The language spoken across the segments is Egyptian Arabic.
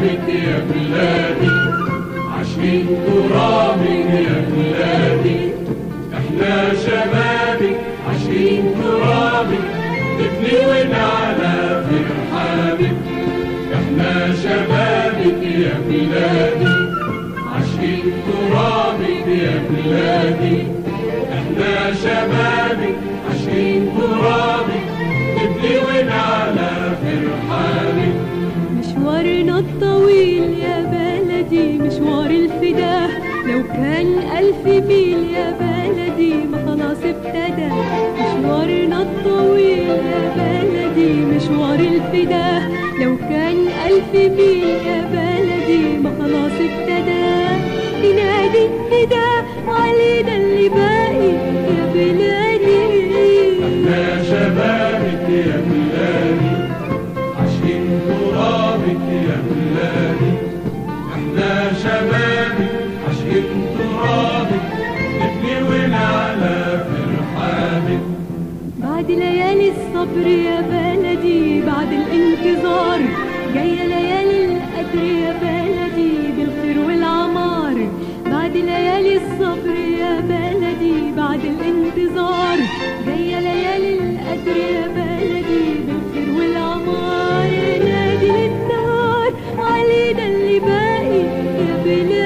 شبابك يا بلادي عشرين ترابك يا بلادي احنا شبابك عشرين ترابك تبني ونعلى في رحابك احنا شبابك يا بلادي عشرين ترابك يا بلادي احنا شبابك عشرين ترابك تبني ونعلى في رحابك مشوارنا الطويل يا بلدي مشوار الفداء لو كان ألف ميل يا بلدي ما خلاص ابتدى مشوارنا الطويل يا بلدي مشوار الفداء لو كان ألف ميل يا بلدي ما خلاص ابتدى ينادي النداء علينا اللي باقي يا بلادي احنا شبابك يا بلادي عشرين ترابك يا بلادي احنا شبابك عشرين ترابك نبني ونعلى في رحابك بعد ليالي الصبر يا بلدي بعد الانتظار جاية ليالي القدر يا بلدي بالخير والعمار بعد ليالي الصبر يا بلدي بعد الانتظار جاية ليالي القدر يا بلدي بالخير والعمار نادي للنهار علينا اللي باقي يا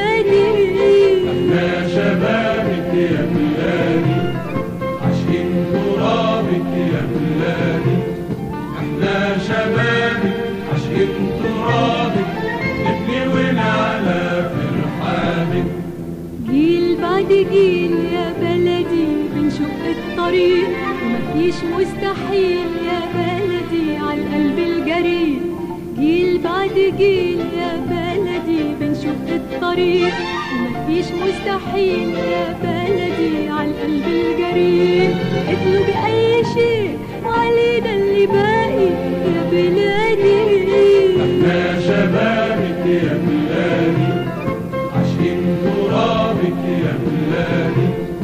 بلادي احنا شبابك يا بلادي عشرين ترابك يا بلادي احنا شبابك عشرين ترابك نبني ونعلى في رحابك جيل بعد جيل يا بلدي بنشق الطريق ومفيش مستحيل يا بلدي على القلب الجريء جيل بعد جيل يا بلدي بنشق الطريق ومفيش مستحيل يا بلدي على القلب الجريء اطلب أي شيء وعلينا اللي باقي يا بلادي احنا شبابك يا بلادي عشرين ترابك يا بلادي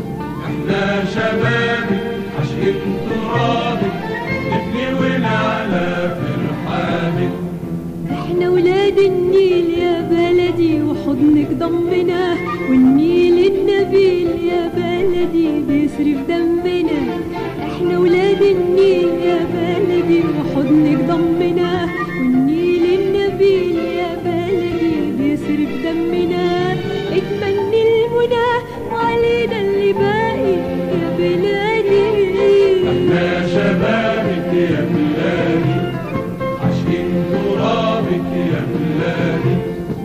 احنا شبابك عشرين ترابك نبني ونعلى في رحابك احنا ولاد النيل يا بلدي وحضنك ضمنا والنيل النبيل يا بلدي بيصرف دمنا احنا ولاد النيل يا بلدي وحضنك ضمنا والنيل النبيل يا بلدي بيصرف دمنا اتمنى المنى وعلينا اللي باقي يا بلادي احنا شبابك يا بلادي عشرين ترابك يا بلادي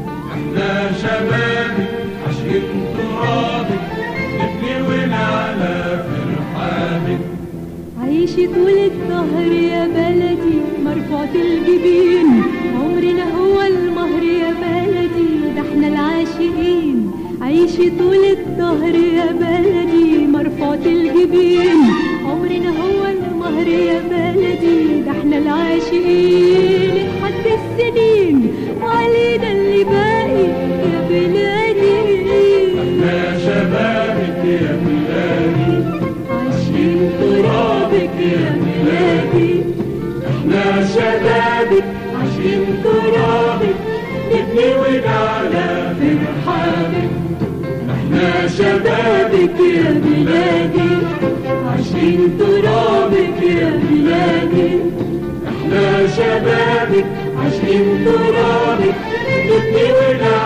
احنا شبابك عشرين ترابك نبني ونعلى في رحابك عيشي طول الظهر يا بلدي مرفوعة الجبين عمرنا هو المهر يا بلدي ده احنا العاشقين عيشي طول الظهر يا بلدي مرفوعة الجبين عمرنا هو المهر يا بلدي ده احنا العاشقين لحد السنين وعلينا اللي باقي يا بلادي احنا شبابك يا بلادي عايشين ترابك يا بلادي احنا شبابك عشرين ترابك نبني ونعلى في رحابك احنا شبابك يا بلادي عايشين ترابك يا بلادي احنا شبابك عشرين ترابك نبني ونعلى